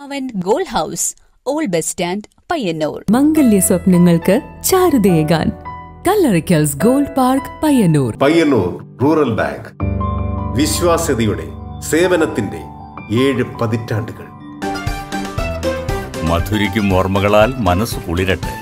അവൻ gold house old bus stand Payyanur മംഗല്യ സ്വപ്നങ്ങൾക്ക് ചാരുതയേകാൻ Kallarakkals gold park Payyanur Payyanur rural bank വിശ്വാസ്യതയുടെ സേവനത്തിന്റെ ഏഴ് പതിറ്റാണ്ടുകൾ മധുരിക്കും ഓർമ്മകളാൽ മനസ്സ് കുളിരട്ടെ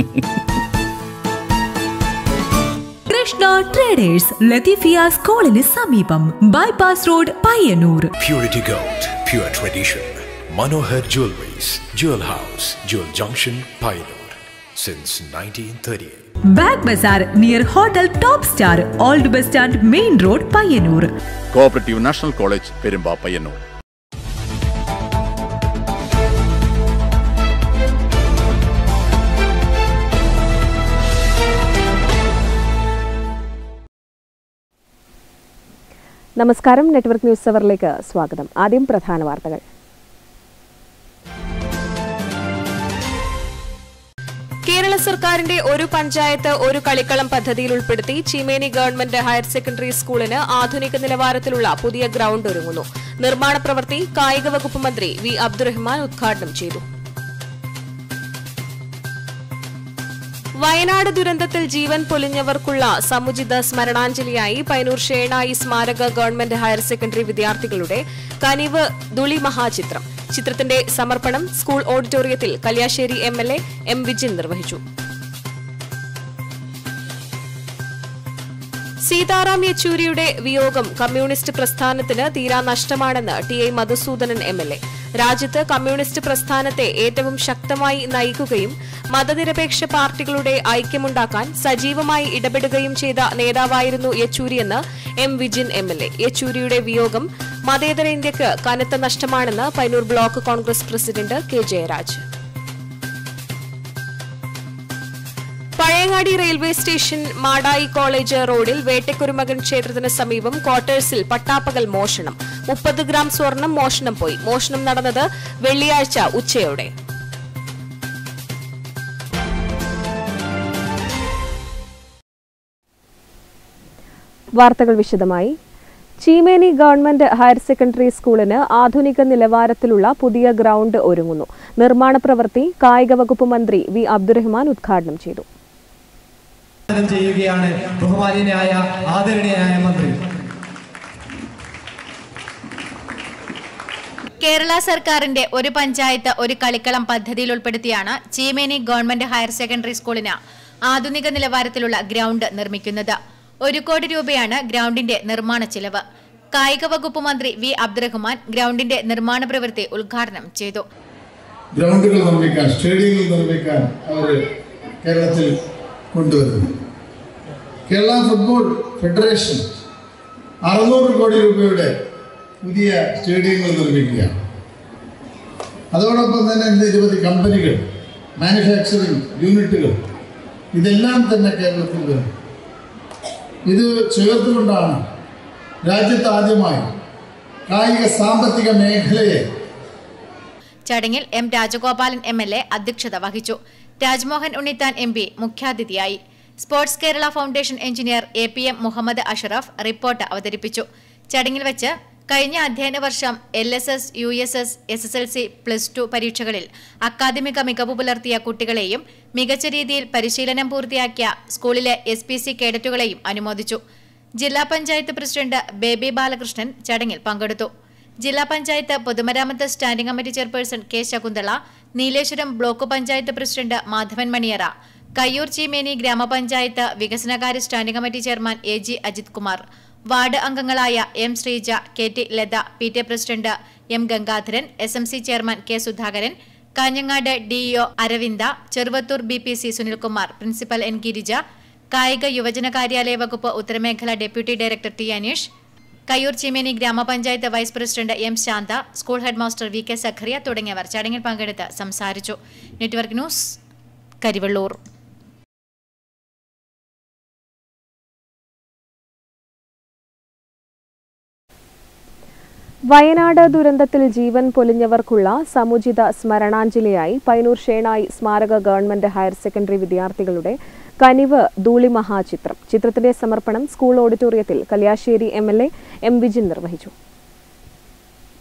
കൃഷ്ണ ട്രേഡേഴ്സ് ലത്തീഫിയ സ്കൂളിന് സമീപം bypass road Payyanur Purity Gold, pure tradition. Manohar Jewelries, Jewel House, Jewel Junction, Pioneer. Since 1938. Bag bazaar near hotel top star old bus stand main road Payyanur cooperative national college Perumba Payyanur നമസ്കാരം network news അവറിലേക്ക് സ്വാഗതം ആദ്യം പ്രധാന വാർത്തകൾ കേരള സർക്കാരിന്റെ ഒരു പഞ്ചായത്ത് ഒരു കളിക്കളം പദ്ധതിയിൽ ഉൾപ്പെടുത്തി ചീമേനി ഗവൺമെന്റ് ഹയർ സെക്കൻഡറി സ്കൂളിന് ആധുനിക നിലവാരത്തിലുള്ള പുതിയ ഗ്രൌണ്ട് ഒരുങ്ങുന്നു നിർമ്മാണ പ്രവൃത്തി കായിക വകുപ്പ് മന്ത്രി വി അബ്ദുറഹ്മാൻ ഉദ്ഘാടനം ചെയ്തു വയനാട് ദുരന്തത്തിൽ ജീവൻ പൊലിഞ്ഞവർക്കുള്ള സമുചിത സ്മരണാഞ്ജലിയായി പൈനൂർ ഷേണായി സ്മാരക ഗവൺമെന്റ് ഹയർ സെക്കൻഡറി വിദ്യാർത്ഥികളുടെ കനിവ് ദുളി മഹാചിത്രം ചിത്രത്തിന്റെ സമർപ്പണം സ്കൂൾ ഓഡിറ്റോറിയത്തിൽ Kalliasseri M L A M Vijin നിർവഹിച്ചു സീതാറാം യെച്ചൂരിയുടെ വിയോഗം കമ്മ്യൂണിസ്റ്റ് പ്രസ്ഥാനത്തിന് തീരാ നഷ്ടമാണെന്ന് T I Madhusoodanan M L A രാജ്യത്ത് കമ്മ്യൂണിസ്റ്റ് പ്രസ്ഥാനത്തെ ഏറ്റവും ശക്തമായി നയിക്കുകയും മതനിരപേക്ഷ പാർട്ടികളുടെ ഐക്യമുണ്ടാക്കാൻ സജീവമായി ഇടപെടുകയും ചെയ്ത നേതാവായിരുന്നു യെച്ചൂരിയെന്ന് M Vijin M L A യെച്ചൂരിയുടെ വിയോഗം മതേതര ഇന്ത്യക്ക് കനത്ത നഷ്ടമാണെന്ന് Payyanur block Congress president K Jayaraj Pazhayangadi railway station Madayi college റോഡിൽ വേട്ടക്കുരുമകൻ ക്ഷേത്രത്തിന് സമീപം ക്വാർട്ടേഴ്സിൽ പട്ടാപ്പകൽ മോഷണം മുപ്പത് ഗ്രാം സ്വർണം മോഷണം പോയി മോഷണം നടന്നത് വെള്ളിയാഴ്ച ഉച്ചയോടെ വാർത്തകൾ വിശദമായി ചീമേനി ഗവൺമെന്റ് ഹയർ സെക്കൻഡറി സ്കൂളിന് ആധുനിക നിലവാരത്തിലുള്ള പുതിയ ഗ്രൗണ്ട് ഒരുങ്ങുന്നു നിർമ്മാണ പ്രവൃത്തി കായിക വകുപ്പ് മന്ത്രി വി അബ്ദുറഹ്മാൻ ഉദ്ഘാടനം ചെയ്തു ഉദ്ഘാടനം ചെയ്യുകയാണ് ബഹുമാന്യനായ ആദരണീയനായ മന്ത്രി കേരള സർക്കാരിന്റെ ഒരു പഞ്ചായത്ത് ഒരു കളിക്കളം പദ്ധതിയിൽ ഉൾപ്പെടുത്തിയാണ് ചീമേനി ഗവൺമെന്റ് ഹയർ സെക്കൻഡറി സ്കൂളിന് ആധുനിക നിലവാരത്തിലുള്ള ഗ്രൗണ്ട് നിർമ്മിക്കുന്നത് ഒരു കോടി രൂപയാണ് ഗ്രൗണ്ടിന്റെ നിർമ്മാണ ചിലവ് കായിക വകുപ്പ് മന്ത്രി വി അബ്ദുറഹ്മാൻ ഗ്രൗണ്ടിന്റെ നിർമ്മാണ പ്രവൃത്തി ഉദ്ഘാടനം ചെയ്തു ഗ്രൗണ്ടുകൾ നിർമ്മിക്കാൻ സ്റ്റേഡിയങ്ങൾ നിർമ്മിക്കാൻ അവർ കേരളത്തിൽ കൊണ്ടുവരുന്നു കേരള ഫുട്ബോൾ ഫെഡറേഷൻ അറുന്നൂറ് കോടി രൂപയുടെ പുതിയ സ്റ്റേഡിയങ്ങൾ നിർമ്മിക്കുകയാണ് അതോടൊപ്പം തന്നെ നിരവധി കമ്പനികൾ മാനുഫാക്ചറിങ് യൂണിറ്റുകൾ ഇതെല്ലാം തന്നെ കേരളത്തിൽ വരും ഇത് ചേർത്തുകൊണ്ടാണ് രാജ്യത്ത് ആദ്യമായി കായിക സാമ്പത്തിക മേഖലയെ ചടങ്ങിൽ M Rajagopalan M L A അധ്യക്ഷത വഹിച്ചു രാജ്മോഹൻ ഉണ്ണിത്താൻ എം പി മുഖ്യാതിഥിയായി sports Kerala foundation engineer A P M Muhammad Ashraf report അവതരിപ്പിച്ചു ചടങ്ങിൽ വെച്ച് കഴിഞ്ഞ അധ്യയന വർഷം L S S U S S S S L C plus two പരീക്ഷകളിൽ അക്കാദമിക മികവ് പുലർത്തിയ കുട്ടികളെയും മികച്ച രീതിയിൽ പരിശീലനം പൂർത്തിയാക്കിയ സ്കൂളിലെ എസ് പി സി കേഡറ്റുകളെയും അനുമോദിച്ചു ജില്ലാ പഞ്ചായത്ത് പ്രസിഡന്റ് ബേബി ബാലകൃഷ്ണൻ ചടങ്ങിൽ പങ്കെടുത്തു ജില്ലാ പഞ്ചായത്ത് പൊതുമരാമത്ത് standing committee chairperson K Shakunthala Nileshwaram block panchayat president Madhavan Maniyara Kayyur Cheemeni gramapanchayat വികസനകാര്യ standing committee chairman A G Ajith Kumar ward അംഗങ്ങളായ M Sreeja K T Latha P T A president M Gangadharan S M C chairman K Sudhakaran Kanhangad DEO Aravinda Cheruvathur B P C Sunilkumar principal N Girija കായിക യുവജന കാര്യാലയ വകുപ്പ് ഉത്തരമേഖല deputy director T Aneesh Kayyur Cheemeni gramapanchayat vice president M Shantha school head master V K Zachariah തുടങ്ങിയവർ ചടങ്ങിൽ പങ്കെടുത്ത് സംസാരിച്ചു നെറ്റ്വർക്ക് ന്യൂസ് കരിവള്ളൂർ വയനാട് ദുരന്തത്തിൽ ജീവൻ പൊലിഞ്ഞവർക്കുള്ള സമുചിത സ്മരണാഞ്ജലിയായി പൈനൂർ ഷേണായി സ്മാരക ഗവൺമെന്റ് ഹയർ സെക്കൻഡറി വിദ്യാർത്ഥികളുടെ കനിവ് ധൂളി മഹാചിത്രം ചിത്രത്തിന്റെ സമർപ്പണം സ്കൂൾ ഓഡിറ്റോറിയത്തിൽ Kalliasseri M L A M Vijin നിർവഹിച്ചു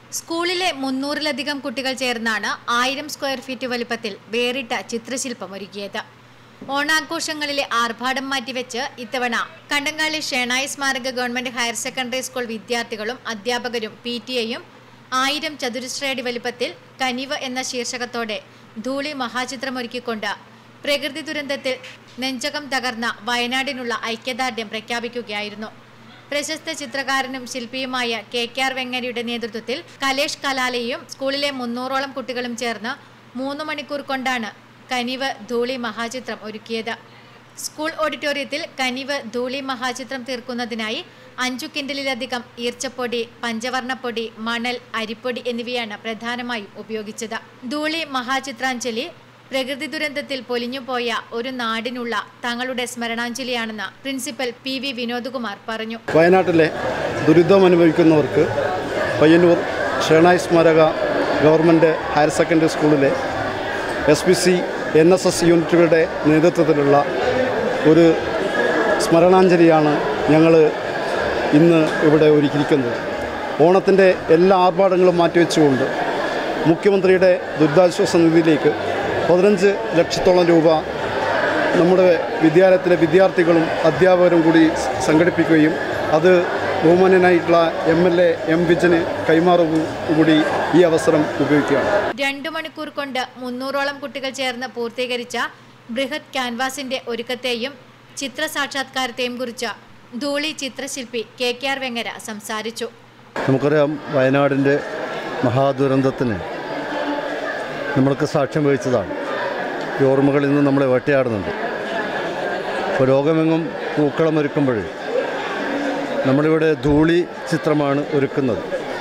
സ്കൂളിലെ മുന്നൂറിലധികം കുട്ടികൾ ചേർന്നാണ് ആയിരം സ്ക്വയർ ഫീറ്റ് വലിപ്പത്തിൽ വേറിട്ട ചിത്രശില്പം ഒരുക്കിയത് ഓണാഘോഷങ്ങളിലെ ആർഭാടം മാറ്റിവെച്ച് ഇത്തവണ കണ്ടങ്ങാളി ഷേണായി സ്മാരക ഗവൺമെന്റ് ഹയർ സെക്കൻഡറി സ്കൂൾ വിദ്യാർത്ഥികളും അധ്യാപകരും പി ടി എയും ആയിരം ചതുരശ്രയടി വലിപ്പത്തിൽ കനിവ് എന്ന ശീർഷകത്തോടെ ധൂളി മഹാചിത്രമൊരുക്കിക്കൊണ്ട് പ്രകൃതി ദുരന്തത്തിൽ നെഞ്ചകം തകർന്ന വയനാടിനുള്ള ഐക്യദാർഢ്യം പ്രഖ്യാപിക്കുകയായിരുന്നു പ്രശസ്ത ചിത്രകാരനും ശില്പിയുമായ കെ കെ ആർ വെങ്ങരയുടെ നേതൃത്വത്തിൽ കലേഷ് കലാലയും സ്കൂളിലെ മുന്നൂറോളം കുട്ടികളും ചേർന്ന് മൂന്ന് മണിക്കൂർ കൊണ്ടാണ് കനിവ് ധൂളി മഹാചിത്രം ഒരുക്കിയത് സ്കൂൾ ഓഡിറ്റോറിയത്തിൽ കനിവ് ധൂളി മഹാചിത്രം തീർക്കുന്നതിനായി അഞ്ചു കിൻഡലിലധികം ഈർച്ചപ്പൊടി പഞ്ചവർണ്ണപ്പൊടി മണൽ അരിപ്പൊടി എന്നിവയാണ് പ്രധാനമായും ഉപയോഗിച്ചത് ധൂളി മഹാചിത്രാഞ്ജലി പ്രകൃതി ദുരന്തത്തിൽ പൊലിഞ്ഞുപോയ ഒരു നാടിനുള്ള തങ്ങളുടെ സ്മരണാഞ്ജലിയാണെന്ന് പ്രിൻസിപ്പൽ പി വി വിനോദ്കുമാർ പറഞ്ഞു വയനാട്ടിലെ ദുരിതം അനുഭവിക്കുന്നവർക്ക് പയ്യന്നൂർ ഷേണായി സ്മാരക ഗവൺമെൻറ് ഹയർ സെക്കൻഡറി സ്കൂളിലെ S P C N S S യൂണിറ്റുകളുടെ നേതൃത്വത്തിലുള്ള ഒരു സ്മരണാഞ്ജലിയാണ് ഞങ്ങൾ ഇന്ന് ഇവിടെ ഒരുക്കിയിരിക്കുന്നത് ഓണത്തിൻ്റെ എല്ലാ ആർഭാടങ്ങളും മാറ്റിവെച്ചുകൊണ്ട് മുഖ്യമന്ത്രിയുടെ ദുരിതാശ്വാസ നിധിയിലേക്ക് പതിനഞ്ച് ലക്ഷത്തോളം രൂപ നമ്മുടെ വിദ്യാലയത്തിലെ വിദ്യാർത്ഥികളും അധ്യാപകരും കൂടി സംഘടിപ്പിക്കുകയും അത് ബഹുമാന്യനായിട്ടുള്ള എം എൽ എ എം വിജന് കൈമാറുകയും കൂടി ഈ അവസരം ഉപയോഗിക്കുകയാണ് രണ്ടു മണിക്കൂർ കൊണ്ട് മുന്നൂറോളം കുട്ടികൾ ചേർന്ന് പൂർത്തീകരിച്ച ബൃഹത് ക്യാൻവാസിന്റെ ഒരുക്കത്തെയും ചിത്ര സാക്ഷാത്കാരത്തെയും കുറിച്ച് ധൂളി ചിത്രശില്പി കെ കെ ആർ വെങ്ങര സംസാരിച്ചു നമുക്കറിയാം വയനാടിൻ്റെ മഹാദുരന്തത്തിന് നമ്മൾക്ക് സാക്ഷ്യം വഹിച്ചതാണ് ഈ ഓർമ്മകൾ ഇന്ന് നമ്മളെ വേട്ടയാടുന്നുണ്ട് ഇപ്പോൾ ലോകമെങ്ങും പൂക്കളം ഒരുക്കുമ്പോൾ നമ്മളിവിടെ ധൂളി ചിത്രമാണ് ഒരുക്കുന്നത്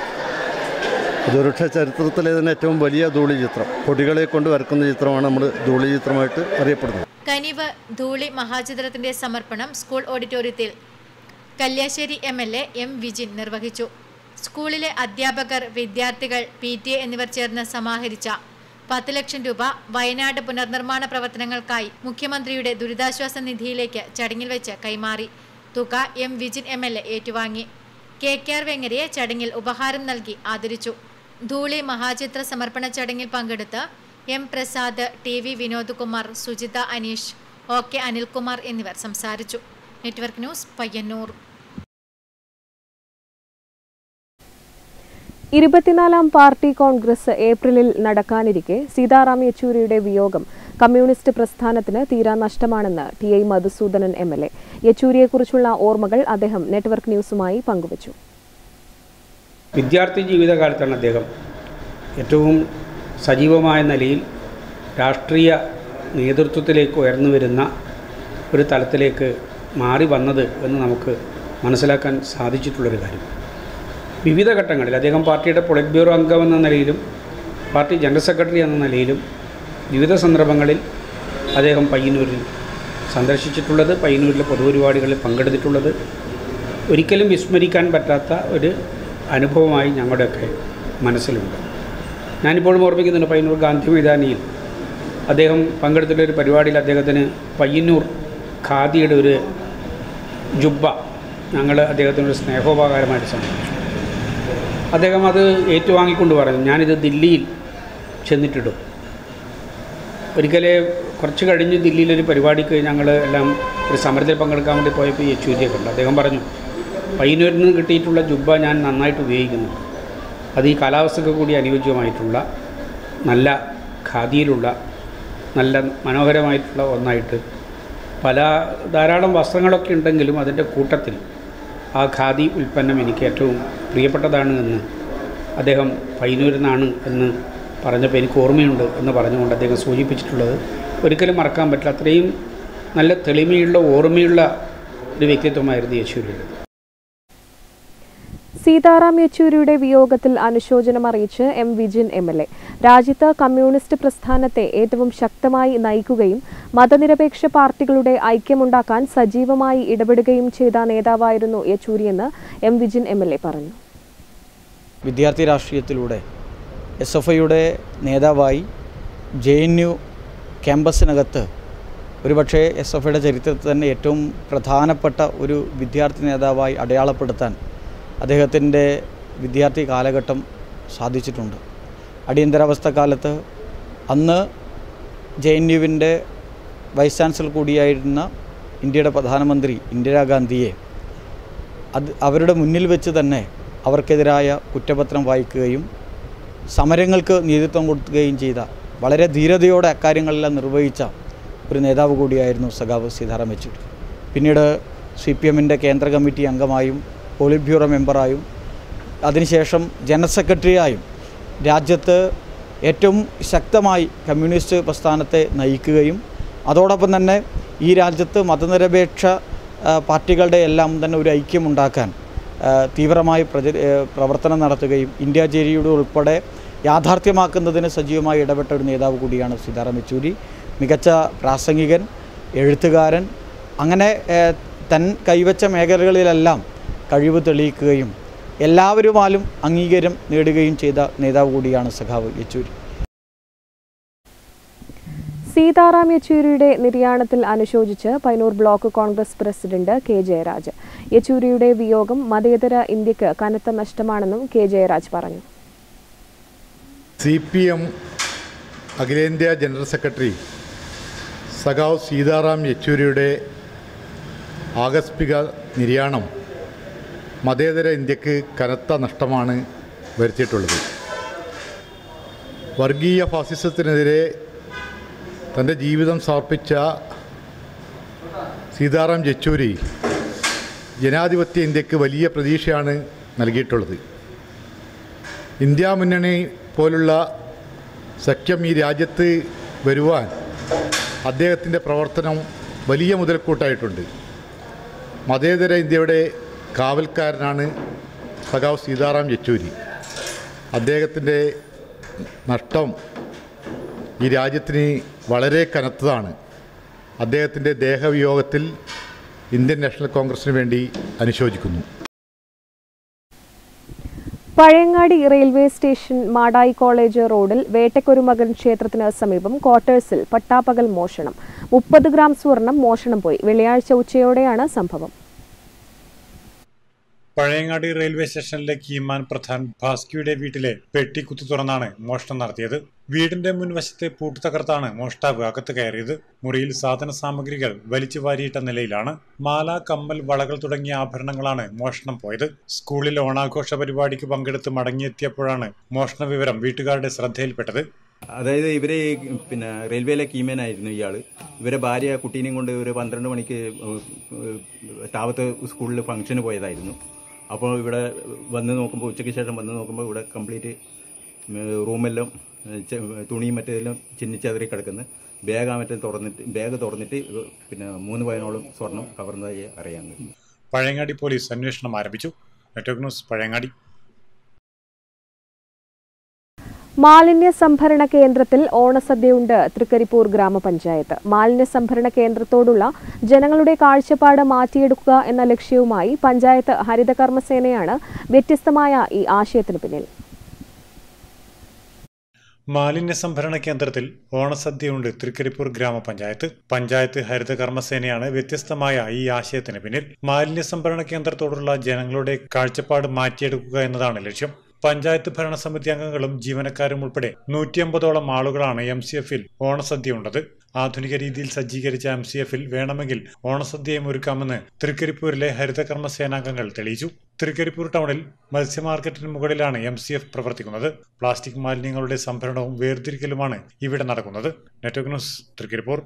ഇതൊരുക്ഷ ചരിത്രത്തിലെ തന്നെ ഏറ്റവും വലിയ ധൂളി ചിത്രം പൊടികളെ കൊണ്ട് വരക്കുന്ന ചിത്രമാണ് നമ്മൾ ധൂളി ചിത്രമായിട്ട് അറിയപ്പെടുന്നത് കനിവ് ധൂളി മഹാചിത്രത്തിന്റെ സമർപ്പണം സ്കൂൾ ഓഡിറ്റോറിയത്തിൽ Kalliasseri M L A M Vijin നിർവഹിച്ചു സ്കൂളിലെ അധ്യാപകർ വിദ്യാർത്ഥികൾ പി ടി എ എന്നിവർ ചേർന്ന് സമാഹരിച്ച പത്ത് ലക്ഷം രൂപ വയനാട് പുനർനിർമ്മാണ പ്രവർത്തനങ്ങൾക്കായി മുഖ്യമന്ത്രിയുടെ ദുരിതാശ്വാസ നിധിയിലേക്ക് ചടങ്ങിൽ വെച്ച് കൈമാറി തുക M Vijin M L A ഏറ്റുവാങ്ങി കെ കെ ആർ വെങ്ങരയെ ചടങ്ങിൽ ഉപഹാരം നൽകി ആദരിച്ചു ധൂളി മഹാചിത്ര സമർപ്പണ ചടങ്ങിൽ പങ്കെടുത്ത് M Prasad T V Vinodkumar Sujitha Aneesh O K Anilkumar എന്നിവർ സംസാരിച്ചു നെറ്റ്വർക്ക് ന്യൂസ് പയ്യന്നൂർ ഇരുപത്തിനാലാം പാർട്ടി കോൺഗ്രസ് ഏപ്രിലിൽ നടക്കാനിരിക്കെ സീതാറാം യെച്ചൂരിയുടെ വിയോഗം കമ്മ്യൂണിസ്റ്റ് പ്രസ്ഥാനത്തിന് തീരാ നഷ്ടമാണെന്ന് T I Madhusoodanan M L A യെച്ചൂരിയെക്കുറിച്ചുള്ള ഓർമ്മകൾ അദ്ദേഹം നെറ്റ്വർക്ക് ന്യൂസുമായി പങ്കുവച്ചു വിദ്യാർത്ഥി ജീവിതകാലത്താണ് അദ്ദേഹം ഏറ്റവും സജീവമായ നിലയിൽ രാഷ്ട്രീയ നേതൃത്വത്തിലേക്ക് ഉയർന്നു വരുന്ന ഒരു തലത്തിലേക്ക് മാറി വന്നത് എന്ന് നമുക്ക് മനസ്സിലാക്കാൻ സാധിച്ചിട്ടുള്ളൊരു കാര്യം വിവിധ ഘട്ടങ്ങളിൽ അദ്ദേഹം പാർട്ടിയുടെ പൊളിറ്റ് ബ്യൂറോ അംഗം എന്ന നിലയിലും പാർട്ടി ജനറൽ സെക്രട്ടറി എന്ന നിലയിലും വിവിധ സന്ദർഭങ്ങളിൽ അദ്ദേഹം പയ്യന്നൂരിൽ സന്ദർശിച്ചിട്ടുള്ളത് പയ്യന്നൂരിലെ പൊതുപരിപാടികളിൽ പങ്കെടുത്തിട്ടുള്ളത് ഒരിക്കലും വിസ്മരിക്കാൻ പറ്റാത്ത ഒരു അനുഭവമായി ഞങ്ങളുടെയൊക്കെ മനസ്സിലുണ്ട് ഞാനിപ്പോഴും ഓർമ്മിക്കുന്നുണ്ട് പയ്യന്നൂർ ഗാന്ധി മൈതാനിയിൽ അദ്ദേഹം പങ്കെടുത്തിട്ടുള്ള ഒരു പരിപാടിയിൽ അദ്ദേഹത്തിന് പയ്യന്നൂർ ഖാദിയുടെ ഒരു ജുബ്ബ ഞങ്ങൾ അദ്ദേഹത്തിനൊരു സ്നേഹോപകാരമായിട്ട് സമർപ്പിച്ചു അദ്ദേഹം അത് ഏറ്റുവാങ്ങിക്കൊണ്ട് പറഞ്ഞു ഞാനിത് ദില്ലിയിൽ ചെന്നിട്ടിടും ഒരിക്കലേ കുറച്ച് കഴിഞ്ഞ് ദില്ലിയിലൊരു പരിപാടിക്ക് ഞങ്ങൾ എല്ലാം ഒരു സമരത്തിൽ പങ്കെടുക്കാൻ വേണ്ടി പോയപ്പോൾ യെച്ചൂരിയെ കണ്ടു അദ്ദേഹം പറഞ്ഞു പയ്യന്നൂരിൽ നിന്ന് കിട്ടിയിട്ടുള്ള ജുബ്ബ ഞാൻ നന്നായിട്ട് ഉപയോഗിക്കുന്നു അത് ഈ കാലാവസ്ഥയ്ക്ക് കൂടി അനുയോജ്യമായിട്ടുള്ള നല്ല ഖാദിയിലുള്ള നല്ല മനോഹരമായിട്ടുള്ള ഒന്നായിട്ട് പല ധാരാളം വസ്ത്രങ്ങളൊക്കെ ഉണ്ടെങ്കിലും അതിൻ്റെ കൂട്ടത്തിൽ ആ ഖാദി ഉൽപ്പന്നം എനിക്ക് ഏറ്റവും പ്രിയപ്പെട്ടതാണ് എന്ന് അദ്ദേഹം പയ്യന്നൂരിൽ നിന്നാണ് എന്ന് പറഞ്ഞപ്പോൾ എനിക്ക് ഓർമ്മയുണ്ട് എന്ന് പറഞ്ഞുകൊണ്ട് അദ്ദേഹം സൂചിപ്പിച്ചിട്ടുള്ളത് ഒരിക്കലും മറക്കാൻ പറ്റില്ല അത്രയും നല്ല തെളിമയുള്ള ഓർമ്മയുള്ള ഒരു വ്യക്തിത്വമായിരുന്നു യേശുവിൻ്റെ സീതാറാം യെച്ചൂരിയുടെ വിയോഗത്തിൽ അനുശോചനം അറിയിച്ച് M Vijin M L A രാജ്യത്ത് കമ്മ്യൂണിസ്റ്റ് പ്രസ്ഥാനത്തെ ഏറ്റവും ശക്തമായി നയിക്കുകയും മതനിരപേക്ഷ പാർട്ടികളുടെ ഐക്യമുണ്ടാക്കാൻ സജീവമായി ഇടപെടുകയും ചെയ്ത നേതാവായിരുന്നു യെച്ചൂരിയെന്ന് M Vijin M L A പറഞ്ഞു വിദ്യാർത്ഥി രാഷ്ട്രീയത്തിലൂടെ എസ് എഫ് ഐയുടെ നേതാവായി ജെ എൻ യു ക്യാമ്പസിനകത്ത് ഒരുപക്ഷെ എസ് എഫ് ഐയുടെ ചരിത്രത്തിൽ തന്നെ ഏറ്റവും പ്രധാനപ്പെട്ട ഒരു വിദ്യാർത്ഥി നേതാവായി അടയാളപ്പെടുത്താൻ അദ്ദേഹത്തിൻ്റെ വിദ്യാർത്ഥി കാലഘട്ടം സാധിച്ചിട്ടുണ്ട് അടിയന്തരാവസ്ഥ കാലത്ത് അന്ന് ജെ എൻ യുവിൻ്റെ വൈസ് ചാൻസലർ കൂടിയായിരുന്ന ഇന്ത്യയുടെ പ്രധാനമന്ത്രി ഇന്ദിരാഗാന്ധിയെ അത് അവരുടെ മുന്നിൽ വെച്ച് തന്നെ അവർക്കെതിരായ കുറ്റപത്രം വായിക്കുകയും സമരങ്ങൾക്ക് നേതൃത്വം കൊടുക്കുകയും ചെയ്ത വളരെ ധീരതയോടെ അക്കാര്യങ്ങളെല്ലാം നിർവഹിച്ച ഒരു നേതാവ് കൂടിയായിരുന്നു സഖാവ് സീതാറാം യെച്ചൂരി പിന്നീട് സി പി എമ്മിൻ്റെ കേന്ദ്ര കമ്മിറ്റി അംഗമായും പോളിറ്റ് ബ്യൂറോ മെമ്പറായും അതിനുശേഷം ജനറൽ സെക്രട്ടറിയായും രാജ്യത്ത് ഏറ്റവും ശക്തമായി കമ്മ്യൂണിസ്റ്റ് പ്രസ്ഥാനത്തെ നയിക്കുകയും അതോടൊപ്പം തന്നെ ഈ രാജ്യത്ത് മതനിരപേക്ഷ ആ, പാർട്ടികളുടെ എല്ലാം തന്നെ ഒരു ഐക്യമുണ്ടാക്കാൻ ആ, തീവ്രമായി പ്രച ഏ, പ്രവർത്തനം നടത്തുകയും ഇന്ത്യ ചേരിയുടെ ഉൾപ്പെടെ യാഥാർത്ഥ്യമാക്കുന്നതിന് സജീവമായി ഇടപെട്ട ഒരു നേതാവ് കൂടിയാണ് സീതാറാം യെച്ചൂരി മികച്ച പ്രാസംഗികൻ എഴുത്തുകാരൻ അങ്ങനെ ഏ, തൻ കൈവച്ച മേഖലകളിലെല്ലാം കഴിവ് തെളിയിക്കുകയും എല്ലാവരുമാലും അംഗീകാരം നേടുകയും ചെയ്ത നേതാവ് കൂടിയാണ് സഖാവ് യെച്ചൂരി സീതാറാം യെച്ചൂരിയുടെ നിര്യാണത്തിൽ അനുശോചിച്ച് Payyanur block Congress president K Jayaraj യെച്ചൂരിയുടെ വിയോഗം മതേതര ഇന്ത്യക്ക് കനത്ത നഷ്ടമാണെന്നും കെ ജയരാജ് പറഞ്ഞു സി പി എം അഖിലേന്ത്യാ ജനറൽ സെക്രട്ടറി സഖാവ് സീതാറാം യെച്ചൂരിയുടെ ആകസ്മിക നിര്യാണം മതേതര ഇന്ത്യക്ക് കനത്ത നഷ്ടമാണ് വരുത്തിയിട്ടുള്ളത് വർഗീയ ഫാസിസത്തിനെതിരെ തൻ്റെ ജീവിതം സമർപ്പിച്ച സീതാറാം യെച്ചൂരി ജനാധിപത്യ ഇന്ത്യക്ക് വലിയ പ്രതീക്ഷയാണ് നൽകിയിട്ടുള്ളത് ഇന്ത്യ മുന്നണി പോലുള്ള സഖ്യം ഈ രാജ്യത്ത് വരുവാൻ അദ്ദേഹത്തിൻ്റെ പ്രവർത്തനം വലിയ മുതൽക്കൂട്ടായിട്ടുണ്ട് മതേതര ഇന്ത്യയുടെ കാവൽക്കാരനാണ് സഖാവ് സീതാറാം യെച്ചൂരി അദ്ദേഹത്തിൻ്റെ നഷ്ടം ഈ രാജ്യത്തിന് വളരെ കനത്തതാണ് അദ്ദേഹത്തിൻ്റെ ദേഹവിയോഗത്തിൽ ഇന്ത്യൻ നാഷണൽ കോൺഗ്രസിന് വേണ്ടി അനുശോചിക്കുന്നു Pazhayangadi railway station Madayi college റോഡിൽ വേട്ടക്കൊരുമകൻ ക്ഷേത്രത്തിന് സമീപം ക്വാർട്ടേഴ്സിൽ പട്ടാപ്പകൽ മോഷണം മുപ്പത് ഗ്രാം സ്വർണം മോഷണം പോയി വെള്ളിയാഴ്ച ഉച്ചയോടെയാണ് സംഭവം പഴയങ്ങാടി റെയിൽവേ സ്റ്റേഷനിലെ കീമാൻ പ്രധാൻ ഭാസ്കിയുടെ വീട്ടിലെ പെട്ടി കുത്തി തുറന്നാണ് മോഷണം നടത്തിയത് വീടിന്റെ മുൻവശത്തെ പൂട്ട് തകർത്താണ് മോഷ്ടാവ് അകത്ത് കയറിയത് മുറിയിൽ സാധന സാമഗ്രികൾ വലിച്ചു വാരിയിട്ട നിലയിലാണ് മാല കമ്മൽ വളകൾ തുടങ്ങിയ ആഭരണങ്ങളാണ് മോഷണം പോയത് സ്കൂളിൽ ഓണാഘോഷ പരിപാടിക്ക് പങ്കെടുത്ത് മടങ്ങിയെത്തിയപ്പോഴാണ് മോഷണ വിവരം വീട്ടുകാരുടെ ശ്രദ്ധയിൽപ്പെട്ടത് അതായത് ഇവര് പിന്നെ റെയിൽവേയിലെ കീമേനായിരുന്നു ഇയാള് ഇവരെ ഭാര്യ കുട്ടീനെയും കൊണ്ട് ഒരു പന്ത്രണ്ട് മണിക്ക് താവത്ത് സ്കൂളിൽ ഫംഗ്ഷന് പോയതായിരുന്നു അപ്പോൾ ഇവിടെ വന്ന് നോക്കുമ്പോൾ ഉച്ചയ്ക്ക് ശേഷം വന്ന് നോക്കുമ്പോൾ ഇവിടെ കംപ്ലീറ്റ് റൂമെല്ലാം ചെ- തുണിയും മറ്റേതെല്ലാം ചിന്നിച്ചതറി കിടക്കുന്നു ബാഗ് ആ മറ്റേ തുറന്നിട്ട് ബാഗ് തുറന്നിട്ട് പിന്നെ മൂന്ന് പതിനോളം സ്വർണം കവർന്നതായി അറിയാൻ കഴിയും പഴയങ്ങാടി പോലീസ് അന്വേഷണം ആരംഭിച്ചു നെറ്റ്വർക്ക് ന്യൂസ് പഴയങ്ങാടി മാലിന്യ സംഭരണ കേന്ദ്രത്തിൽ ഓണസദ്യയുണ്ട് തൃക്കരിപ്പൂർ ഗ്രാമപഞ്ചായത്ത് മാലിന്യ സംഭരണ കേന്ദ്രത്തോടുള്ള ജനങ്ങളുടെ കാഴ്ചപ്പാട് മാറ്റിയെടുക്കുക എന്ന ലക്ഷ്യവുമായി പഞ്ചായത്ത് ഹരിതകർമ്മസേനയാണ് വ്യത്യസ്തമായ ഈ ആശയത്തിന് പിന്നിൽ മാലിന്യ സംഭരണ കേന്ദ്രത്തിൽ ഓണസദ്യയുണ്ട് തൃക്കരിപ്പൂർ ഗ്രാമപഞ്ചായത്ത് പഞ്ചായത്ത് ഹരിത കർമ്മസേനയാണ് വ്യത്യസ്തമായ ഈ ആശയത്തിന് പിന്നിൽ മാലിന്യ സംഭരണ കേന്ദ്രത്തോടുള്ള ജനങ്ങളുടെ കാഴ്ചപ്പാട് മാറ്റിയെടുക്കുക എന്നതാണ് ലക്ഷ്യം പഞ്ചായത്ത് ഭരണസമിതി അംഗങ്ങളും ജീവനക്കാരും ഉൾപ്പെടെ നൂറ്റിയമ്പതോളം ആളുകളാണ് എം സി എഫിൽ ഓണസദ്യ ഉണ്ടത് ആധുനിക രീതിയിൽ സജ്ജീകരിച്ച എം സി എഫിൽ വേണമെങ്കിൽ ഓണസദ്യയും ഒരുക്കാമെന്ന് തൃക്കരിപ്പൂരിലെ ഹരിതകർമ്മ സേനാംഗങ്ങൾ തെളിയിച്ചു തൃക്കരിപ്പൂർ ടൗണിൽ മത്സ്യ മാർക്കറ്റിന് മുകളിലാണ് എം സി എഫ് പ്രവർത്തിക്കുന്നത് പ്ലാസ്റ്റിക് മാലിന്യങ്ങളുടെ സംഭരണവും വേർതിരിക്കലുമാണ് ഇവിടെ നടക്കുന്നത് network news Trikaripur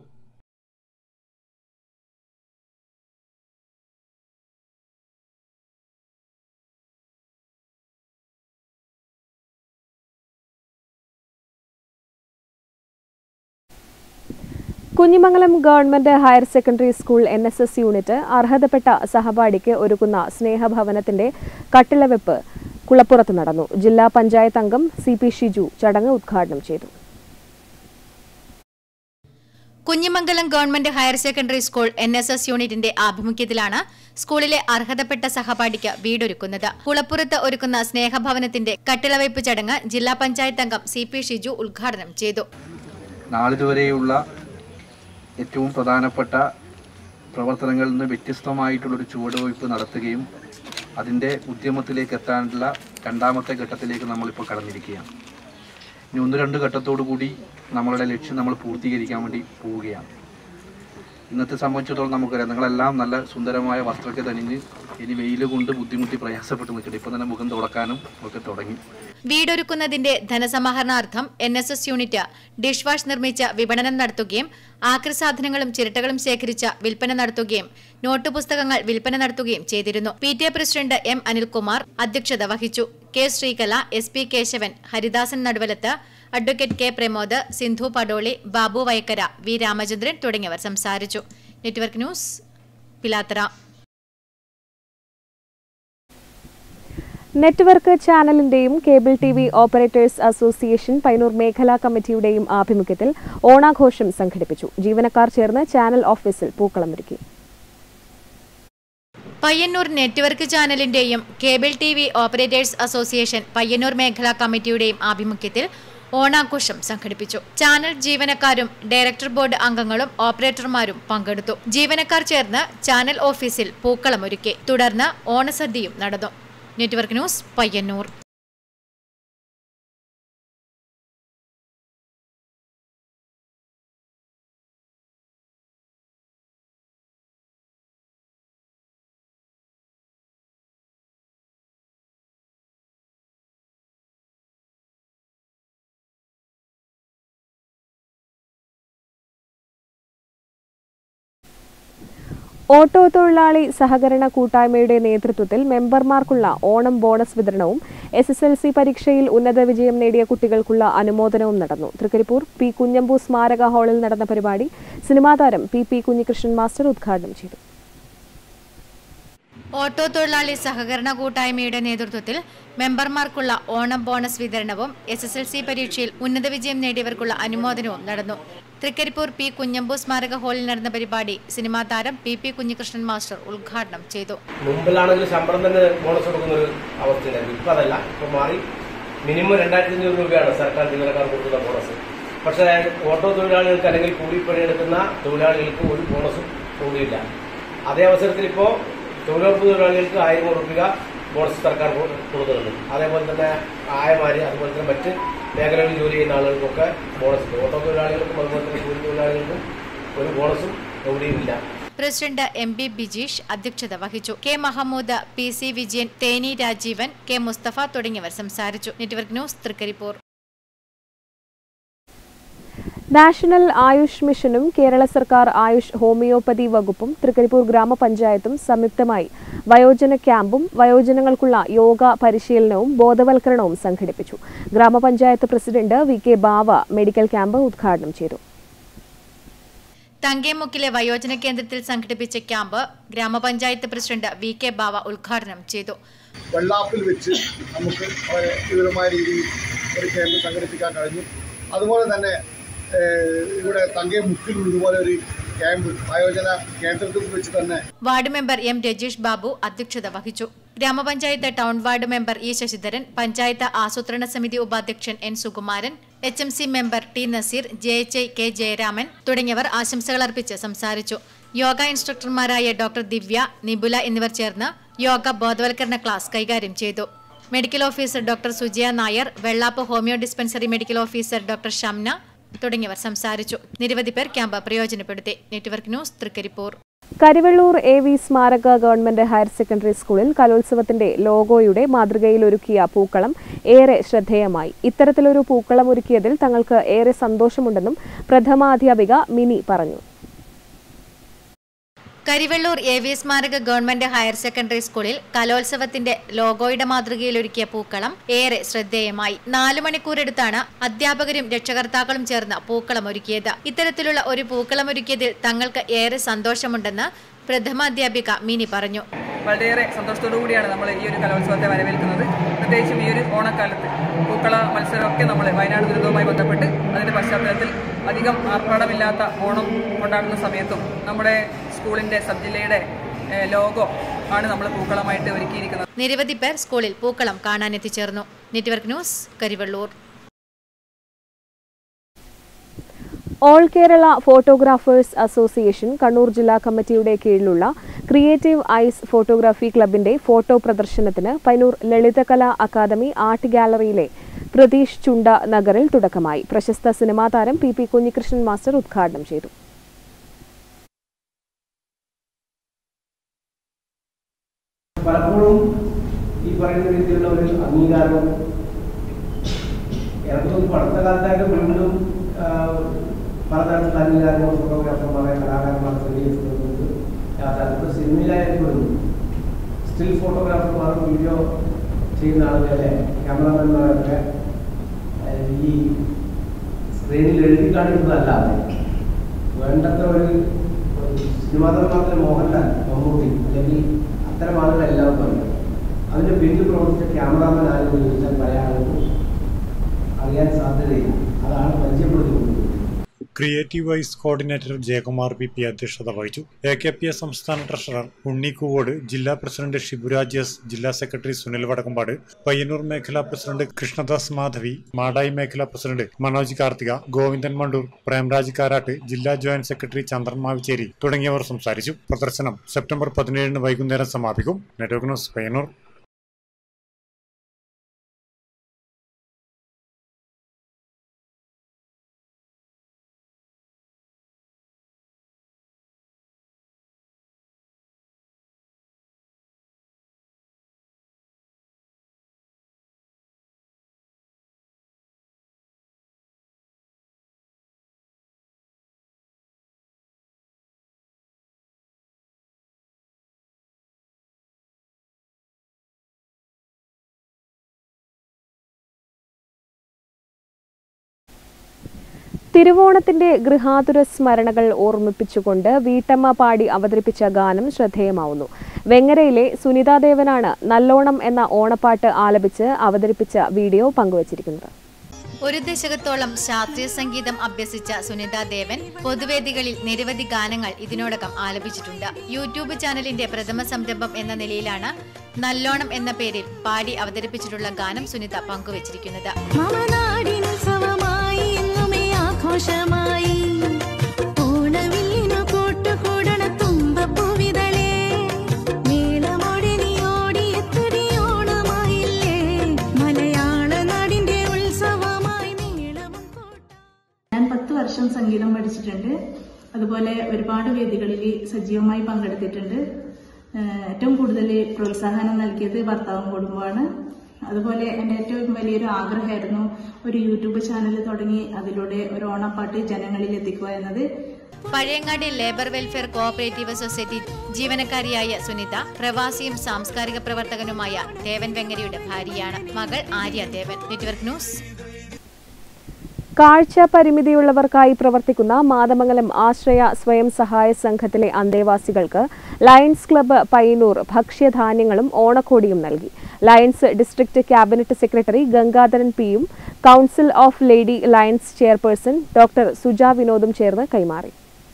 Kunhimangalam government higher secondary school N S S unit അർഹതപ്പെട്ട സഹപാഠിക്ക് ഒരുക്കുന്ന സ്നേഹഭവനത്തിന്റെ കട്ടിളവെപ്പ് കുളപ്പുറത്ത് നടന്നു ജില്ലാ പഞ്ചായത്ത് അംഗം സി പി ഷിജു ചടങ്ങ് ഉദ്ഘാടനം ചെയ്തു Kunhimangalam government higher secondary school N S S യൂണിറ്റിന്റെ ആഭിമുഖ്യത്തിലാണ് സ്കൂളിലെ അർഹതപ്പെട്ട സഹപാഠിക്ക് വീടൊരുക്കുന്നത് കുളപ്പുറത്ത് ഒരുക്കുന്ന സ്നേഹഭവനത്തിന്റെ കട്ടിളവയ്പ് ചടങ്ങ് ജില്ലാ പഞ്ചായത്ത് അംഗം സി പി ഷിജു ഉദ്ഘാടനം ചെയ്തു നാളിതുവരെയുള്ള ഏറ്റവും പ്രധാനപ്പെട്ട പ്രവർത്തനങ്ങളിൽ നിന്ന് വ്യത്യസ്തമായിട്ടുള്ളൊരു ചുവടുവയ്പ് നടത്തുകയും അതിൻ്റെ ഉദ്യമത്തിലേക്ക് എത്താനുള്ള രണ്ടാമത്തെ ഘട്ടത്തിലേക്ക് നമ്മളിപ്പോൾ കടന്നിരിക്കുകയാണ് ഇനി ഒന്ന് രണ്ട് ഘട്ടത്തോടു കൂടി നമ്മളുടെ ലക്ഷ്യം നമ്മൾ പൂർത്തീകരിക്കാൻ വേണ്ടി പോവുകയാണ് ഇന്നത്തെ സംബന്ധിച്ചിടത്തോളം നമുക്കറിയാം നിങ്ങളെല്ലാം നല്ല സുന്ദരമായ വസ്ത്രമൊക്കെ തനിഞ്ഞ് ഇനി വെയിൽ കൊണ്ട് ബുദ്ധിമുട്ടി പ്രയാസപ്പെട്ട് നിൽക്കട്ടെ ഇപ്പം തന്നെ മുഖം തുടക്കാനും ഒക്കെ തുടങ്ങി വീടൊരുക്കുന്നതിന്റെ ധനസമാഹരണാർത്ഥം N S S unit dish wash നിർമ്മിച്ച വിപണനം നടത്തുകയും ആക്രി സാധനങ്ങളും ചിരട്ടകളും ശേഖരിച്ച വിൽപ്പന നടത്തുകയും നോട്ട് പുസ്തകങ്ങൾ വിൽപ്പന നടത്തുകയും ചെയ്തിരുന്നു P T A president M Anilkumar അധ്യക്ഷത വഹിച്ചു K Sreekala S P Kesavan Haridasan Naduvalath advocate K Pramod Sindhu Padoli Babu Vaikkara V Ramachandran തുടങ്ങിയവർ സംസാരിച്ചു നെറ്റ്വർക്ക് ന്യൂസ് പിലാത്തറ നെറ്റ്വർക്ക് ചാനലിന്റെയും cable T V operators association Payyanur മേഖലാ കമ്മിറ്റിയുടെയും ആഭിമുഖ്യത്തിൽ ഓണാഘോഷം സംഘടിപ്പിച്ചു ജീവനക്കാർ ചേർന്ന് ചാനൽ ഓഫീസിൽ പൂക്കളമൊരുക്കി പയ്യന്നൂർ നെറ്റ്വർക്ക് ചാനലിന്റെയും cable T V operators association Payyanur മേഖലാ കമ്മിറ്റിയുടെയും ആഭിമുഖ്യത്തിൽ ഓണാഘോഷം സംഘടിപ്പിച്ചു ചാനൽ ജീവനക്കാരും ഡയറക്ടർ ബോർഡ് അംഗങ്ങളും ഓപ്പറേറ്റർമാരും പങ്കെടുത്തു ജീവനക്കാർ ചേർന്ന് ചാനൽ ഓഫീസിൽ പൂക്കളമൊരുക്കി തുടർന്ന് ഓണസദ്യയും നടന്നു നെറ്റ്വർക്ക് ന്യൂസ് പയ്യന്നൂർ ഓട്ടോ തൊഴിലാളി സഹകരണ കൂട്ടായ്മയുടെ നേതൃത്വത്തിൽ മെമ്പർമാർക്കുള്ള ഓണം ബോണസ് വിതരണവും എസ് എസ് എൽ സി പരീക്ഷയിൽ ഉന്നത വിജയം നേടിയ കുട്ടികൾക്കുള്ള അനുമോദനവും നടന്നു തൃക്കരിപ്പൂർ പി കുഞ്ഞമ്പു സ്മാരക ഹാളിൽ നടന്ന പരിപാടി സിനിമാ താരം പി പി കുഞ്ഞികൃഷ്ണൻ മാസ്റ്റർ ഉദ്ഘാടനം ചെയ്തു ഓട്ടോ തൊഴിലാളി സഹകരണ കൂട്ടായ്മയുടെ നേതൃത്വത്തിൽ മെമ്പർമാർക്കുള്ള ഓണം ബോണസ് വിതരണവും എസ് എസ് എൽ സി പരീക്ഷയിൽ ഉന്നത വിജയം നേടിയവർക്കുള്ള അനുമോദനവും നടന്നു തൃക്കരിപ്പൂർ പി കുഞ്ഞമ്പു സ്മാരക ഹാളിൽ നടന്ന പരിപാടി സിനിമാ താരം പി പി കുഞ്ഞികൃഷ്ണൻ മാസ്റ്റർ ഉദ്ഘാടനം ചെയ്തു മുമ്പിലാണെങ്കിൽ ശമ്പളം തന്നെ ബോണസ് കൊടുക്കുന്ന ഒരു അവസ്ഥയുണ്ടായിരുന്നു ഇപ്പം അതല്ല ഇപ്പം മാറി മിനിമം രണ്ടായിരത്തി അഞ്ഞൂറ് രൂപയാണ് സർക്കാർ ജീവനക്കാർ കൊടുക്കുന്ന ബോണസ് പക്ഷേ ഓട്ടോ തൊഴിലാളികൾക്ക് അല്ലെങ്കിൽ കൂലിപ്പണിയെടുക്കുന്ന തൊഴിലാളികൾക്ക് ഒരു ബോണസും കൂടിയില്ല അതേ അവസരത്തിൽ ഇപ്പോൾ തൊഴിലുറപ്പ് തൊഴിലാളികൾക്ക് ആയിരം രൂപ ബോണസ് സർക്കാർ കൊ- കൊടുക്കുന്നുണ്ട് അതേപോലെ തന്നെ ആയമാര് അതുപോലെ തന്നെ മറ്റ് മേഖലകളിൽ ജോലി ചെയ്യുന്ന ആളുകൾക്കൊക്കെ ബോണസ് ഉണ്ട് ഓട്ടോ തൊഴിലാളികൾക്കും അതുപോലെ തന്നെ കൂലി തൊഴിലാളികൾക്കും ഒരു ബോണസും എവിടെയും ഇല്ല പ്രസിഡന്റ് എം ബി ബിജീഷ് അധ്യക്ഷത വഹിച്ചു K Mahmood P C Vijayan Theni Rajeevan K Musthafa തുടങ്ങിയവർ സംസാരിച്ചു network news Trikaripur national Ayush മിഷനും കേരള സർക്കാർ ആയുഷ് ഹോമിയോപ്പതി വകുപ്പും തൃക്കരിപ്പൂർ ഗ്രാമപഞ്ചായത്തും സംയുക്തമായി വയോജന ക്യാമ്പും വയോജനങ്ങൾക്കുള്ള യോഗ പരിശീലനവും ബോധവൽക്കരണവും സംഘടിപ്പിച്ചു grama panchayat president V K Bava medical camp ഉദ്ഘാടനം ചെയ്തു തങ്കേമുക്കിലെ വയോജന കേന്ദ്രത്തിൽ സംഘടിപ്പിച്ച ക്യാമ്പ് ഗ്രാമപഞ്ചായത്ത് പ്രസിഡന്റ് വി കെ ബാവ ഉദ്ഘാടനം ചെയ്തു വെള്ളാപ്പിൽ വെച്ച് നമുക്ക് വളരെ വിപുലമായ രീതിയിൽ ഒരു ക്യാമ്പ് സംഘടിപ്പിക്കാൻ കഴിഞ്ഞു അതുപോലെ തന്നെ ഏഹ്, ഇവിടെ തങ്കേ മുക്കിലും ഇതുപോലെ ഒരു ക്യാമ്പ് ആയോജന കേന്ദ്രത്തിൽ വെച്ച് തന്നെ ward member M Rajeesh Babu അധ്യക്ഷത വഹിച്ചു grama panchayat town ward member E Sasidharan panchayat ആസൂത്രണ സമിതി ഉപാധ്യക്ഷൻ N Sukumaran H M C member T Naseer J H I K Jayaraman തുടങ്ങിയവർ ആശംസകൾ അർപ്പിച്ച് സംസാരിച്ചു യോഗ ഇൻസ്ട്രക്ടർമാരായ ഡോക്ടർ ദിവ്യ നിബുല എന്നിവർ ചേർന്ന് യോഗ ബോധവൽക്കരണ ക്ലാസ് കൈകാര്യം ചെയ്തു medical officer doctor Sujaya Nair Vellap homeo dispensary medical officer doctor Shamna തുടങ്ങിയവർ സംസാരിച്ചു നിരവധി പേർ ക്യാമ്പ് പ്രയോജനപ്പെടുത്തി network news Trikaripur Karivellur A V സ്മാരക ഗവൺമെന്റ് ഹയർ സെക്കൻഡറി സ്കൂളിൽ കലോത്സവത്തിന്റെ ലോഗോയുടെ മാതൃകയിൽ ഒരുക്കിയ പൂക്കളം ഏറെ ശ്രദ്ധേയമായി ഇത്തരത്തിലൊരു പൂക്കളം ഒരുക്കിയതിൽ തങ്ങൾക്ക് ഏറെ സന്തോഷമുണ്ടെന്നും പ്രഥമാധ്യാപിക മിനി പറഞ്ഞു കരിവെള്ളൂർ എ വി സ്മാരക ഗവൺമെന്റ് ഹയർ സെക്കൻഡറി സ്കൂളിൽ കലോത്സവത്തിന്റെ ലോഗോയുടെ മാതൃകയിൽ ഒരുക്കിയ പൂക്കളം ഏറെ ശ്രദ്ധേയമായി നാലു മണിക്കൂറെടുത്താണ് അധ്യാപകരും രക്ഷകർത്താക്കളും ചേർന്ന് പൂക്കളം ഒരുക്കിയത് ഇത്തരത്തിലുള്ള ഒരു പൂക്കളം ഒരുക്കിയതിൽ തങ്ങൾക്ക് ഏറെ സന്തോഷമുണ്ടെന്ന് പ്രഥമാധ്യാപിക മിനി പറഞ്ഞു വളരെയേറെ സന്തോഷത്തോടു കൂടിയാണ് നമ്മൾ ഈ ഒരു കലോത്സവത്തെ വരവേൽക്കുന്നത് പ്രത്യേകിച്ചും ഈ ഒരു ഓണക്കാലത്ത് പൂക്കള മത്സരമൊക്കെ നമ്മൾ വയനാട് ദുരന്തവുമായി ബന്ധപ്പെട്ട് അതിൻ്റെ പശ്ചാത്തലത്തിൽ അധികം ആർഭാടമില്ലാത്ത ഓണം കൊണ്ടാടുന്ന സമയത്തും നമ്മുടെ സ്കൂളിൻ്റെ സബ് ജില്ലയുടെ ഏഹ്, ലോഗോ ആണ് നമ്മൾ പൂക്കളമായിട്ട് ഒരുക്കിയിരിക്കുന്നത് നിരവധി പേർ സ്കൂളിൽ പൂക്കളം കാണാനെത്തിച്ചേർന്നു network news Karivellur all Kerala photographers association Kannur ജില്ലാ കമ്മിറ്റിയുടെ കീഴിലുള്ള ക്രിയേറ്റീവ് ഐസ് ഫോട്ടോഗ്രാഫി ക്ലബിന്റെ ഫോട്ടോ പ്രദർശനത്തിന് പൈനൂർ ലളിതകലാ അക്കാദമി ആർട്ട് ഗാലറിയിലെ പ്രതീഷ് ചുണ്ട നഗറിൽ തുടക്കമായി പ്രശസ്ത സിനിമാ താരം പി പി കുഞ്ഞികൃഷ്ണൻ മാസ്റ്റർ ഉദ്ഘാടനം ചെയ്തു പലപ്പോഴും ഈ പറയുന്ന രീതിയിലുള്ള ഒരു അംഗീകാരം എനിക്ക് തോന്നുന്നു അടുത്ത കാലത്തായിട്ട് വീണ്ടും ആ, പലതരത്തിലുള്ള അംഗീകാരങ്ങൾ ഫോട്ടോഗ്രാഫർമാരെ കലാകാരന്മാർ തെളിയിക്കുന്നത് യാഥാർത്ഥ്യം സിനിമയിലായപ്പോഴും സ്റ്റിൽ ഫോട്ടോഗ്രാഫർമാർ വീഡിയോ ചെയ്യുന്ന ആളുകളെ ക്യാമറമാൻമാരൊക്കെ ആ, ഈ സ്ക്രീനിൽ എഴുതി കാണിക്കുന്നതല്ലാതെ വേണ്ടത്ര ഒരു സിനിമാ നടന്മാരുടെ മോഹൻലാൽ മമ്മൂട്ടി അല്ലെങ്കിൽ അത്തരം ആളുകളെല്ലാം പറയും അതിന്റെ പിന്നിൽ പ്രവർത്തിച്ച ക്യാമറാമാൻ ആരെന്ന് ചോദിച്ചാൽ പല ആളുകളും അറിയാൻ സാധ്യതയില്ല അതാണ് പരിചയപ്പെടുത്തിക്കൊണ്ടിരിക്കുന്നത് creative vice coordinator Jayakumar P P അധ്യക്ഷത വഹിച്ചു എ കെ പി എസ് സംസ്ഥാന ട്രഷറർ ഉണ്ണി കൂവോട് ജില്ലാ പ്രസിഡന്റ് ഷിബുരാജ് എസ് ജില്ലാ സെക്രട്ടറി സുനിൽ വടക്കമ്പാട് പയ്യന്നൂർ മേഖലാ പ്രസിഡന്റ് കൃഷ്ണദാസ് മാധവി മാടായി മേഖലാ പ്രസിഡന്റ് മനോജ് കാർത്തിക ഗോവിന്ദൻ മണ്ടൂർ പ്രേംരാജ് കാരാട്ട് ജില്ലാ ജോയിന്റ് സെക്രട്ടറി ചന്ദ്രൻ മാവിച്ചേരി തുടങ്ങിയവർ സംസാരിച്ചു പ്രദർശനം സെപ്റ്റംബർ പതിനേഴിന് വൈകുന്നേരം സമാപിക്കും നെറ്റ്വർക്ക് ന്യൂസ് പയ്യന്നൂർ തിരുവോണത്തിന്റെ ഗൃഹാതുര സ്മരണകൾ ഓർമ്മിപ്പിച്ചുകൊണ്ട് വീട്ടമ്മ പാടി അവതരിപ്പിച്ച ഗാനം ശ്രദ്ധേയമാവുന്നു വെങ്ങരയിലെ സുനിതാദേവനാണ് നല്ലോണം എന്ന ഓണപ്പാട്ട് ആലപിച്ച് അവതരിപ്പിച്ച വീഡിയോ പങ്കുവച്ചിരിക്കുന്നത് ഒരു ദശകത്തോളം ശാസ്ത്രീയ സംഗീതം അഭ്യസിച്ച സുനിത ദേവൻ പൊതുവേദികളിൽ നിരവധി ഗാനങ്ങൾ ഇതിനോടകം ആലപിച്ചിട്ടുണ്ട് യൂട്യൂബ് ചാനലിന്റെ പ്രഥമ സംരംഭം എന്ന നിലയിലാണ് നല്ലോണം എന്ന പേരിൽ പാടി അവതരിപ്പിച്ചിട്ടുള്ള ഗാനം സുനിത പങ്കുവച്ചിരിക്കുന്നത് മമനാടിനുത്സവമായി എന്നുമേ ആഘോഷമായി ഓണവില്ലിനു കൂട്ടുകൂടണ തുമ്പപ്പൂവിതളേ മേളമൊടിനിയോടി ഓണമായില്ലേ മലയാള നാടിന്റെ ഉത്സവമായി മേളവും ഞാൻ പത്ത് വർഷം സംഗീതം പഠിച്ചിട്ടുണ്ട് അതുപോലെ ഒരുപാട് വേദികളിൽ സജീവമായി പങ്കെടുത്തിട്ടുണ്ട് ഏഹ് ഏറ്റവും കൂടുതൽ പ്രോത്സാഹനം നൽകിയത് ഭർത്താവും കുടുംബമാണ് അതുപോലെ എൻ്റെ ഏറ്റവും വലിയൊരു ആഗ്രഹമായിരുന്നു ഒരു യൂട്യൂബ് ചാനൽ തുടങ്ങി അതിലൂടെ ഒരു ഓണപ്പാട്ട് ജനങ്ങളിൽ എത്തിക്കുക എന്നത് Pazhayangadi labour welfare cooperative society ജീവനക്കാരിയായ സുനിത പ്രവാസിയും സാംസ്കാരിക പ്രവർത്തകനുമായ ദേവൻ വെങ്ങരയുടെ ഭാര്യയാണ് മകൾ ആര്യ ദേവൻ നെറ്റ്വർക്ക് ന്യൂസ് കാഴ്ച പരിമിതിയുള്ളവർക്കായി പ്രവർത്തിക്കുന്ന മാതമംഗലം ആശ്രയ സ്വയം സഹായ സംഘത്തിലെ അന്തേവാസികൾക്ക് ലയൺസ് ക്ലബ്ബ് പയ്യന്നൂർ ഭക്ഷ്യധാന്യങ്ങളും ഓണക്കോടിയും നൽകി lions district cabinet secretary Gangadharan പിയും council of lady lions chairperson doctor Suja വിനോദും ചേർന്ന് കൈമാറി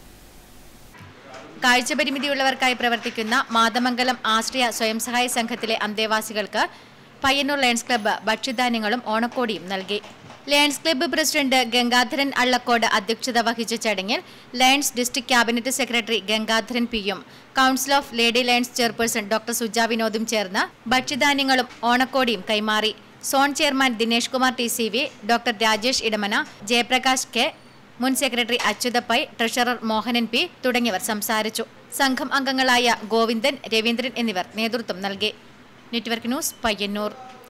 കാഴ്ചപരിമിതിയുള്ളവർക്കായി പ്രവർത്തിക്കുന്ന മാതമംഗലം ആശ്രയ സ്വയം സഹായ സംഘത്തിലെ അന്തേവാസികൾക്ക് പയ്യന്നൂർ ലയൺസ് ക്ലബ്ബ് ഭക്ഷ്യധാന്യങ്ങളും ഓണക്കോടിയും നൽകി lions club president Gangadharan Allakkode അധ്യക്ഷത വഹിച്ച ചടങ്ങിൽ lions district cabinet secretary Gangadharan പിയും council of lady lions chairperson doctor Suja വിനോദും ചേർന്ന് ഭക്ഷ്യധാന്യങ്ങളും ഓണക്കോടിയും കൈമാറി zone chairman Dinesh Kumar T C V doctor Rajesh Edamana Jayaprakash K മുൻ secretary Achuthapai treasurer Mohanan P തുടങ്ങിയവർ സംസാരിച്ചു സംഘം അംഗങ്ങളായ ഗോവിന്ദൻ രവീന്ദ്രൻ എന്നിവർ നേതൃത്വം നൽകി നെറ്റ്വർക്ക് ന്യൂസ് പയ്യന്നൂർ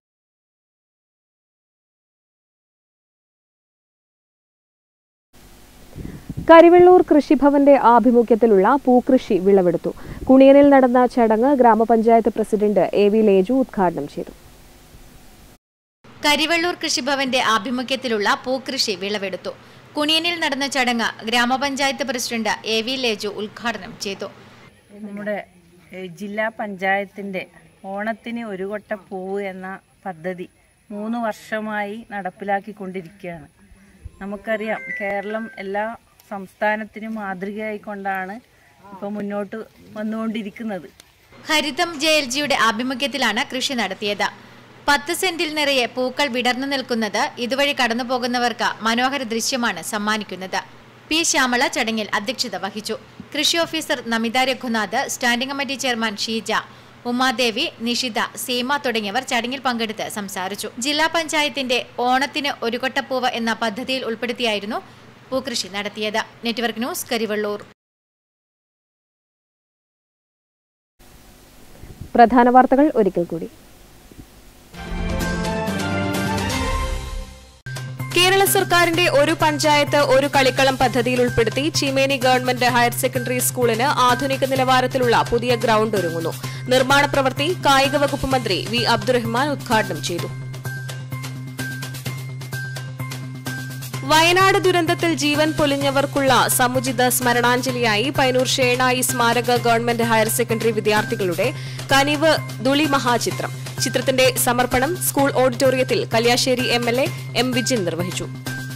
കരിവെള്ളൂർ കൃഷിഭവന്റെ ആഭിമുഖ്യത്തിലുള്ള പൂക്കൃഷി വിളവെടുത്തു കുണിയനിൽ നടന്ന ചടങ്ങ് ഗ്രാമപഞ്ചായത്ത് പ്രസിഡന്റ് എ വി ലേജു ഉദ്ഘാടനം ചെയ്തു കരിവെള്ളൂർ കൃഷിഭവന്റെ ആഭിമുഖ്യത്തിലുള്ള പൂക്കൃഷി വിളവെടുത്തു കുണിയനിൽ നടന്ന ചടങ്ങ് ഗ്രാമപഞ്ചായത്ത് പ്രസിഡന്റ് എ വി ലേജു ഉദ്ഘാടനം ചെയ്തു നമ്മുടെ ഏഹ്, ജില്ലാ പഞ്ചായത്തിൻ്റെ ഓണത്തിന് ഒരു കൊട്ട പൂവ് എന്ന പദ്ധതി മൂന്ന് വർഷമായി നടപ്പിലാക്കിക്കൊണ്ടിരിക്കുകയാണ് നമുക്കറിയാം കേരളം എല്ലാ സംസ്ഥാനത്തിനും മാതൃകയായിക്കൊണ്ടാണ് ഇപ്പോൾ മുന്നോട്ട് വന്നുകൊണ്ടിരിക്കുന്നത് ഹരിതം ജെ എൽ ജിയുടെ ആഭിമുഖ്യത്തിലാണ് കൃഷി നടത്തിയത് പത്ത് സെന്റിൽ നിറയെ പൂക്കൾ വിടർന്നു നിൽക്കുന്നത് ഇതുവഴി കടന്നുപോകുന്നവർക്ക് മനോഹര ദൃശ്യമാണ് സമ്മാനിക്കുന്നത് പി ശ്യാമള ചടങ്ങിൽ അധ്യക്ഷത വഹിച്ചു കൃഷി officer Namitha Raghunath standing committee chairman Sheeja Umadevi Nishitha Seema തുടങ്ങിയവർ ചടങ്ങിൽ പങ്കെടുത്ത് സംസാരിച്ചു ജില്ലാ പഞ്ചായത്തിന്റെ ഓണത്തിന് ഒരു കൊട്ടപ്പൂവ് എന്ന പദ്ധതിയിൽ ഉൾപ്പെടുത്തിയായിരുന്നു പൂക്കൃഷി നടത്തിയത് നെറ്റ്വർക്ക് ന്യൂസ് കരിവള്ളൂർ പ്രധാന വാർത്തകൾ ഒരിക്കൽ കൂടി കേരള സർക്കാരിന്റെ ഒരു പഞ്ചായത്ത് ഒരു കളിക്കളം പദ്ധതിയിൽ ഉൾപ്പെടുത്തി ചീമേനി ഗവൺമെന്റ് ഹയർ സെക്കൻഡറി സ്കൂളിന് ആധുനിക നിലവാരത്തിലുള്ള പുതിയ ഗ്രൗണ്ട് ഒരുങ്ങുന്നു നിർമ്മാണ പ്രവൃത്തി കായിക വകുപ്പ് മന്ത്രി വി അബ്ദുറഹ്മാൻ ഉദ്ഘാടനം ചെയ്തു വയനാട് ദുരന്തത്തിൽ ജീവൻ പൊലിഞ്ഞവർക്കുള്ള സമുചിത സ്മരണാഞ്ജലിയായി പൈനൂർ ഷേണായി സ്മാരക ഗവൺമെന്റ് ഹയർ സെക്കൻഡറി വിദ്യാർത്ഥികളുടെ കനിവ് ദുളി മഹാചിത്രം ചിത്രത്തിന്റെ സമർപ്പണം സ്കൂൾ ഓഡിറ്റോറിയത്തിൽ Kalliasseri M L A M Vijin നിർവഹിച്ചു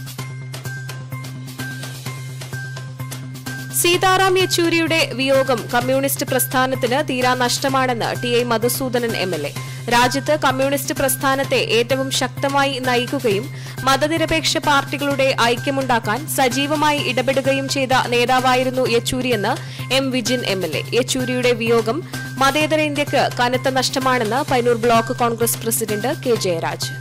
സീതാറാം യെച്ചൂരിയുടെ വിയോഗം കമ്മ്യൂണിസ്റ്റ് പ്രസ്ഥാനത്തിന് തീരാ നഷ്ടമാണെന്ന് T I Madhusoodanan M L A രാജ്യത്ത് കമ്മ്യൂണിസ്റ്റ് പ്രസ്ഥാനത്തെ ഏറ്റവും ശക്തമായി നയിക്കുകയും മതനിരപേക്ഷ പാർട്ടികളുടെ ഐക്യമുണ്ടാക്കാൻ സജീവമായി ഇടപെടുകയും ചെയ്ത നേതാവായിരുന്നു യെച്ചൂരിയെന്ന് M Vijin M L A യെച്ചൂരിയുടെ വിയോഗം മതേതര ഇന്ത്യക്ക് കനത്ത നഷ്ടമാണെന്ന് Payyanur block Congress president K Jayaraj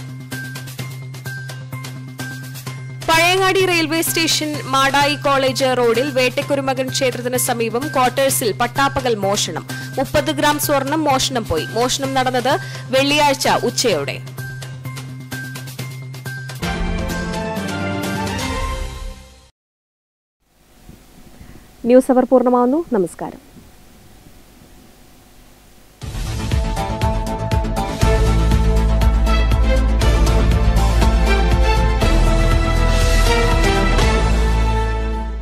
Pazhayangadi railway station Madayi college റോഡിൽ വേട്ടക്കുരുമകൻ ക്ഷേത്രത്തിന് സമീപം ക്വാർട്ടേഴ്സിൽ പട്ടാപ്പകൽ മോഷണം മുപ്പത് ഗ്രാം സ്വർണം മോഷണം പോയി മോഷണം നടന്നത് വെള്ളിയാഴ്ച ഉച്ചയോടെ ന്യൂസ് അവർ പൂർണ്ണമാവുന്നു നമസ്കാരം